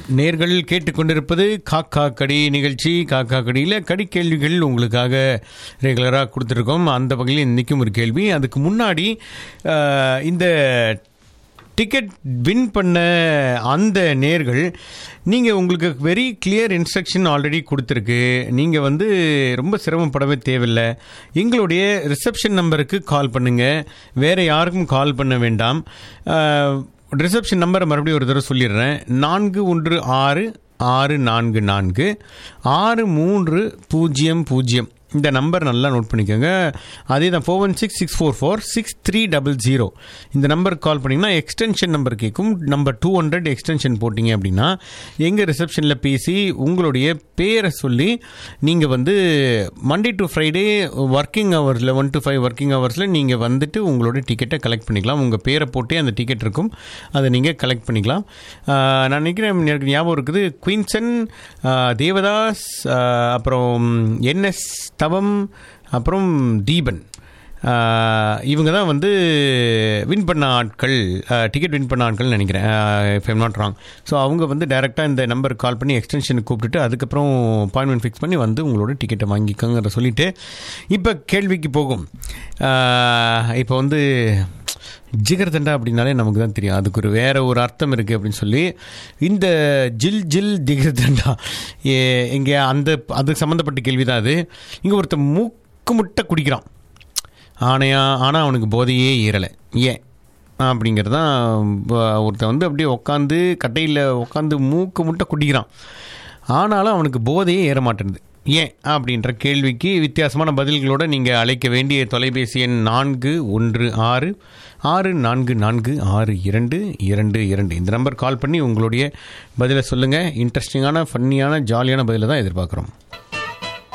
நேர்கள் கேட்டுக்கொண்டிருப்பது காக்கா கடி நிகழ்ச்சி காக்கா கடியில் கடி கேள்விகள் உங்களுக்காக ரெகுலராக கொடுத்துருக்கோம் அந்த வகையில் இன்றைக்கும் ஒரு கேள்வி அதுக்கு முன்னாடி அஹ், இந்த டிக்கெட் வின் பண்ண அந்த நேர்கள் நீங்கள் உங்களுக்கு வெரி கிளியர் இன்ஸ்ட்ரக்ஷன் ஆல்ரெடி கொடுத்துருக்கு நீங்கள் வந்து ரொம்ப சிரமப்படவே தேவையில்லை எங்களுடைய ரிசப்ஷன் நம்பருக்கு கால் பண்ணுங்கள் வேறு யாருக்கும் கால் பண்ண வேண்டாம் ரிசப்ஷன் நம்பரை மறுபடியும் ஒரு தடவை சொல்லிடுறேன் நான்கு ஒன்று ஆறு ஆறு நான்கு நான்கு ஆறு மூன்று பூஜ்ஜியம் பூஜ்ஜியம் இந்த நம்பர் நல்லா நோட் பண்ணிக்கோங்க அதே தான் four one six six four four six three double zero இந்த நம்பருக்கு கால் பண்ணிங்கன்னா எக்ஸ்டென்ஷன் நம்பர் கேட்கும் நம்பர் டூ ஹண்ட்ரட் எக்ஸ்டென்ஷன் போட்டிங்க அப்படின்னா எங்கள் ரிசப்ஷனில் பேசி உங்களுடைய பேரை சொல்லி நீங்கள் வந்து மண்டே டு ஃப்ரைடே ஒர்க்கிங் ஹவர்ஸில் ஒன் டு ஃபைவ் ஒர்க்கிங் ஹவர்ஸில் நீங்கள் வந்துட்டு உங்களோட டிக்கெட்டை கலெக்ட் பண்ணிக்கலாம் உங்கள் பேரை போட்டே அந்த டிக்கெட் இருக்கும் அதை நீங்கள் கலெக்ட் பண்ணிக்கலாம் ஆஹ் நான் நினைக்கிறேன் எனக்கு ஞாபகம் இருக்குது குயின்சன் ஆஹ் தேவதாஸ் ஆஹ் அப்புறம் என்எஸ் தவம் அப்புறம் தீபன் ஆஹ் இவங்க தான் வந்து வின் பண்ண ஆட்கள் டிக்கெட் வின் பண்ண ஆட்கள் நினைக்கிறேன் if I'm not wrong so அவங்க வந்து டைரெக்டாக இந்த நம்பருக்கு கால் பண்ணி எக்ஸ்டென்ஷனுக்கு கூப்பிட்டுட்டு அதுக்கப்புறம் அப்பாயின்மெண்ட் ஃபிக்ஸ் பண்ணி வந்து உங்களோட டிக்கெட்டை வாங்கிக்கோங்கிற சொல்லிட்டு இப்போ கேள்விக்கு போகும் ஆஹ் இப்போ வந்து ஜிகர்தண்டா அப்படின்னாலே நமக்கு தான் தெரியும் அதுக்கு ஒரு வேற ஒரு அர்த்தம் இருக்குது அப்படின்னு சொல்லி இந்த ஜில் ஜில் ஜிகர்தண்டா இங்கே அந்த அதுக்கு சம்மந்தப்பட்ட கேள்வி தான் அது இங்கே ஒருத்தன் மூக்கு முட்டை குடிக்கிறான் ஆனையா ஆனால் அவனுக்கு போதையே ஏறலை ஏன் அப்படிங்கிறது தான் ஒருத்தன் வந்து அப்படியே உட்காந்து கட்டையில் உட்காந்து மூக்கு முட்டை குடிக்கிறான் ஆனாலும் அவனுக்கு போதையே ஏற மாட்டேங்குது ஏன் அப்படின்ற கேள்விக்கு வித்தியாசமான பதில்களோட நீங்கள் அழைக்க வேண்டிய தொலைபேசி எண் நான்கு ஒன்று ஆறு ஆறு நான்கு நான்கு ஆறு இரண்டு இரண்டு இரண்டு இந்த நம்பர் கால் பண்ணி உங்களுடைய பதிலை சொல்லுங்கள் இன்ட்ரெஸ்டிங்கான ஃபன்னியான ஜாலியான பதிலை தான் எதிர்பார்க்குறோம்